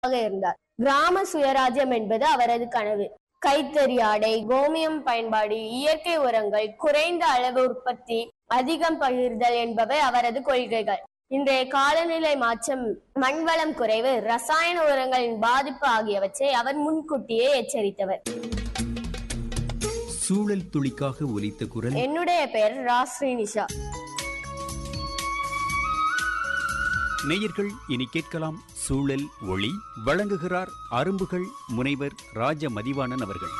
இருந்தார் கிராம சுயராஜ்யம் என்பது அவரது கனவு கைத்தறி ஆடை கோமியம் பயன்பாடு இயற்கை உரங்கள் குறைந்த அளவு உற்பத்தி அதிகம் பகிர்தல் என்பவை அவரது கொள்கைகள் இன்றைய காலநிலை மாற்றம் மண்வளம் குறைவு ரசாயன உரங்களின் பாதிப்பு ஆகியவற்றை அவர் முன்கூட்டியே எச்சரித்தவர் சூழல் துளிக்காக ஒலித்த குரல் என்னுடைய பெயர் ராஸ்ரீ நிஷா நேயர்கள் இனி கேட்கலாம் சூழல் ஒளி வழங்குகிறார் அரும்புகள் முனைவர் ராஜ மதிவாணன் அவர்கள்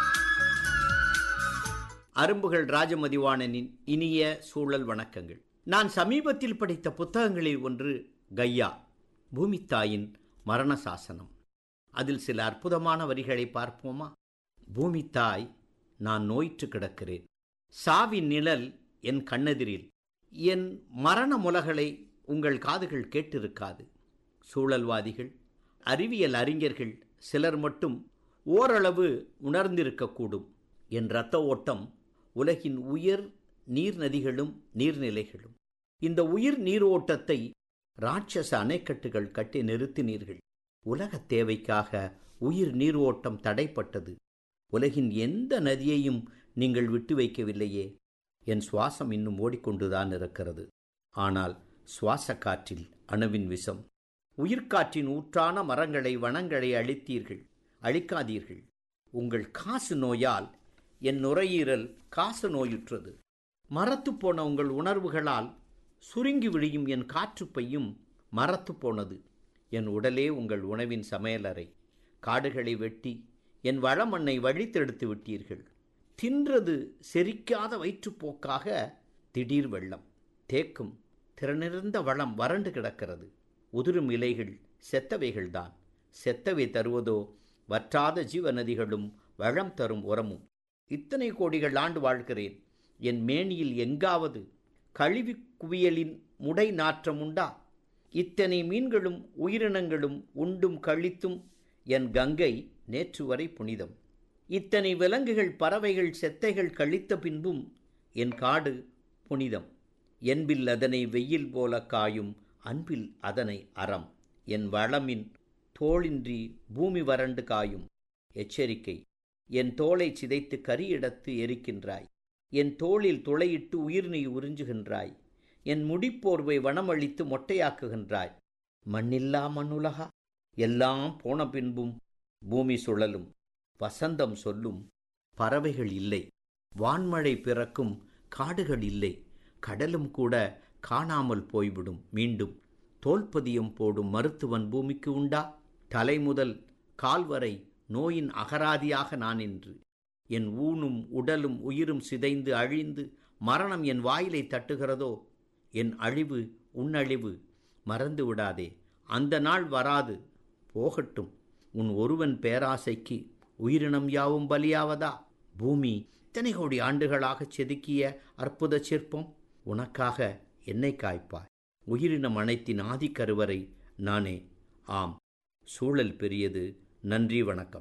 அரும்புகள் ராஜமதிவாணனின் இனிய சூழல் வணக்கங்கள் நான் சமீபத்தில் படித்த புத்தகங்களில் ஒன்று கையா பூமித்தாயின் மரண சாசனம் அதில் சில அற்புதமான வரிகளை பார்ப்போமா பூமித்தாய் நான் நோயிற்று கிடக்கிறேன் சாவின் நிழல் என் கண்ணெதிரில் என் மரண முலகளை உங்கள் காதுகள் கேட்டிருக்காது சூழல்வாதிகள் அறிவியல் அறிஞர்கள் சிலர் மட்டும் ஓரளவு உணர்ந்திருக்கக்கூடும் என் இரத்த ஓட்டம் உலகின் உயர் நீர் நதிகளும் நீர்நிலைகளும் இந்த உயிர் நீரோட்டத்தை ராட்சச அணைக்கட்டுகள் கட்டி நிறுத்தினீர்கள் உலகத் தேவைக்காக உயிர் நீர் ஓட்டம் தடைப்பட்டது உலகின் எந்த நதியையும் நீங்கள் விட்டு வைக்கவில்லையே என் சுவாசம் இன்னும் ஓடிக்கொண்டுதான் இருக்கிறது ஆனால் சுவாச காற்றில் அணுவின் விஷம் உயிர்காற்றின் ஊற்றான மரங்களை வனங்களை அழித்தீர்கள் அழிக்காதீர்கள் உங்கள் காசு நோயால் என் நுரையீரல் காசு நோயுற்றது மரத்து போன உங்கள் உணர்வுகளால் சுருங்கி விழியும் என் காற்றுப்பையும் மரத்து போனது என் உடலே உங்கள் உணவின் சமையலறை காடுகளை வெட்டி என் வளமண்ணை வழித்தெடுத்து விட்டீர்கள் தின்றது செரிக்காத வயிற்றுப்போக்காக திடீர் வெள்ளம் தேக்கும் திறனிருந்த வளம் வறண்டு கிடக்கிறது உதிரும் இலைகள் செத்தவைகள்தான் செத்தவை தருவதோ வற்றாத ஜீவநதிகளும் வளம் தரும் உரமும் இத்தனை கோடிகள் ஆண்டு வாழ்கிறேன் என் மேனியில் எங்காவது கழிவு குவியலின் முடை நாற்றம் உண்டா இத்தனை மீன்களும் உயிரினங்களும் உண்டும் கழித்தும் என் கங்கை நேற்று வரை புனிதம் இத்தனை விலங்குகள் பறவைகள் செத்தைகள் கழித்த பின்பும் என் காடு புனிதம் என்பில் அதனை வெயில் போல காயும் அன்பில் அதனை அறம் என் வளமின் தோளின்றி பூமி வறண்டு காயும் எச்சரிக்கை என் தோலை சிதைத்து கரியெடுத்து எரிக்கின்றாய் என் தோளில் துளையிட்டு உயிர் நீ உறிஞ்சுகின்றாய் என் முடிப்போர்வை வனமளித்து மொட்டையாக்குகின்றாய் மண்ணில்லா மண்ணுலகா எல்லாம் போன பின்பும் பூமி சுழலும் வசந்தம் சொல்லும் பறவைகள் இல்லை வான்மழை பிறக்கும் காடுகள் இல்லை கடலும் கூட காணாமல் போய்விடும் மீண்டும் தோல்பதியம் போடும் மருத்துவன் பூமிக்கு உண்டா தலைமுதல் கால்வரை நோயின் அகராதியாக நான் என்று என் ஊனும் உடலும் உயிரும் சிதைந்து அழிந்து மரணம் என் வாயிலை தட்டுகிறதோ என் அழிவு உன்னழிவு மறந்து விடாதே அந்த நாள் வராது போகட்டும் உன் ஒருவன் பேராசைக்கு உயிரினம் யாவும் பலியாவதா பூமி இத்தனை கோடி ஆண்டுகளாக செதுக்கிய அற்புத சிற்பம் உனக்காக என்னை காய்ப்பாய் உயிரினம் அனைத்தின் ஆதிக்கருவறை நானே ஆம் சூழல் பெரியது நன்றி வணக்கம்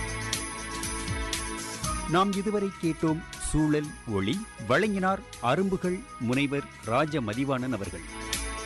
நாம் இதுவரை கேட்டோம் சூழல் ஒளி வழங்கினார் அரும்புகள் முனைவர் ராஜ மதிவாணன் அவர்கள்